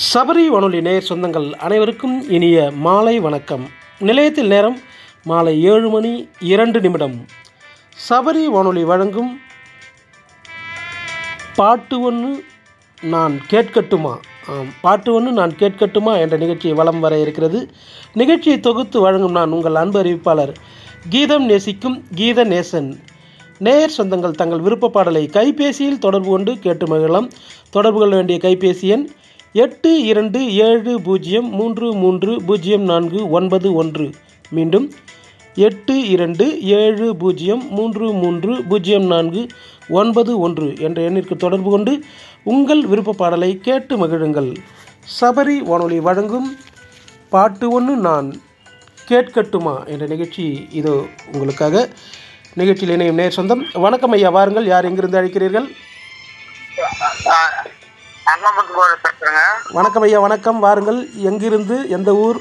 சபரி வானொலி நேயர் சொந்தங்கள் அனைவருக்கும் இனிய மாலை வணக்கம் நிலையத்தில் நேரம் மாலை ஏழு மணி இரண்டு நிமிடம் சபரி வானொலி வழங்கும் பாட்டு ஒன்று நான் கேட்கட்டுமா ஆம் பாட்டு ஒன்று நான் கேட்கட்டுமா என்ற நிகழ்ச்சி வலம் வர இருக்கிறது நிகழ்ச்சியை தொகுத்து வழங்கும் நான் உங்கள் அன்பு அறிவிப்பாளர் கீதம் நேசிக்கும் கீத நேசன் நேயர் சொந்தங்கள் தங்கள் விருப்ப பாடலை கைபேசியில் தொடர்பு கொண்டு கேட்டு மகிழலாம் தொடர்பு கொள்ள வேண்டிய கைபேசி எண் எட்டு இரண்டு ஏழு பூஜ்ஜியம் மூன்று மூன்று பூஜ்ஜியம் நான்கு ஒன்பது ஒன்று மீண்டும் எட்டு இரண்டு ஏழு பூஜ்ஜியம் மூன்று மூன்று பூஜ்ஜியம் நான்கு ஒன்பது ஒன்று என்ற எண்ணிற்கு தொடர்பு கொண்டு உங்கள் விருப்ப பாடலை கேட்டு மகிழுங்கள் சபரி வானொலி வழங்கும் பாட்டு ஒன்று நான் கேட்கட்டுமா என்ற நிகழ்ச்சி இதோ உங்களுக்காக நிகழ்ச்சியில் இணையும் நேர் சொந்தம் வணக்கம் ஐயா வாருங்கள் யார் எங்கிருந்து அழைக்கிறீர்கள் அங்கமுத்து போல பேசுறேங்க வணக்கம் ஐயா வணக்கம் வாருங்கள் எங்கிருந்து எந்த ஊர்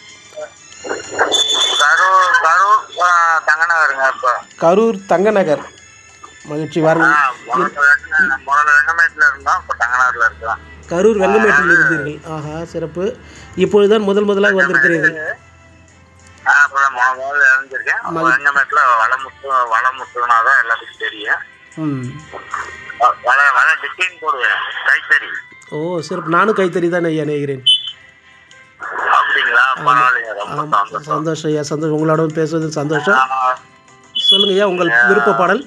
கரூர் கரூர் ஆ, தங்கநகருங்க இப்போ கரூர் தங்கநகர் மகிழ்ச்சி ஆ, வாருங்கள் முதல்ல வெங்க- முதல்ல வெங்கமேட்டில் இருந்தோம் இப்போ தங்கநகரில் இருக்கிறோம் கரூர் வெங்கமேட்டில் இருந்தீர்கள் ஆஹா சிறப்பு இப்பொழுதுதான் முதல் முதலாக வந்திருக்கிறீர்கள் ஆ இப்போ முத முதல்ல இறந்துருக்கேன் வெங்கமேட்டில் வளமுத்து வளமுத்துனா தான் எல்லாத்துக்கும் தெரியும் ம் வ- வள வள டிசைன் போடுவேன் கைத்தறி ஓ சிறப்பு நானும் கைத்தறி தான் ஐயா நினைக்கிறேன் அப்படிங்களா பரவாயில்லைங்க ரொம்ப ஆமாம் சந்தோஷம் சந்தோஷம் ஐயா சந்தோஷம் உங்களோட பேசுவது சந்தோஷம் ஆ, சொல்லுங்க ஐயா உங்கள் விருப்ப பாடல்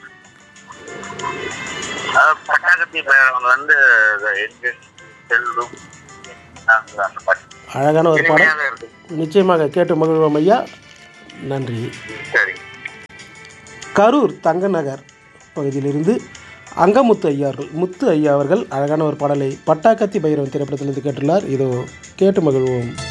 அதாவது பட்டாக்கத்தி பயிரவங்க வந்து என்ஜின் செல்லும் அந்த பாட்டு அழகான ஒரு பாடல் இனிமையாக இருக்கு நிச்சயமாக கேட்டு மகிழ்வோம் ஐயா நன்றி சரிங்க கரூர் தங்கநகர் பகுதியிலிருந்து அங்கமுத்து ஐயா அவர்கள் முத்து ஐயா அவர்கள் அழகான ஒரு பாடலை பட்டாக்கத்தி பைரவன் திரைப்படத்திலிருந்து கேட்டுள்ளார் இதோ கேட்டு மகிழ்வோம்